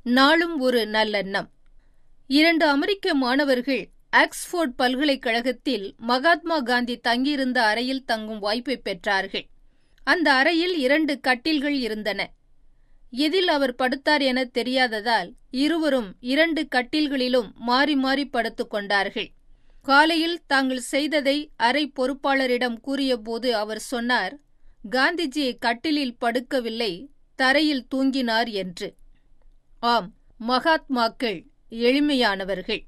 நாளும் ஒரு நல்லெண்ணம் இரண்டு அமெரிக்க மாணவர்கள் ஆக்ஸ்போர்ட் பல்கலைக்கழகத்தில் மகாத்மா காந்தி தங்கியிருந்த அறையில் தங்கும் வாய்ப்பை பெற்றார்கள் அந்த அறையில் இரண்டு கட்டில்கள் இருந்தன எதில் அவர் படுத்தார் என தெரியாததால் இருவரும் இரண்டு கட்டில்களிலும் மாறி மாறி படுத்துக் கொண்டார்கள் காலையில் தாங்கள் செய்ததை அறை பொறுப்பாளரிடம் கூறியபோது அவர் சொன்னார் காந்திஜி கட்டிலில் படுக்கவில்லை தரையில் தூங்கினார் என்று ஆம் மகாத்மாக்கள் எளிமையானவர்கள்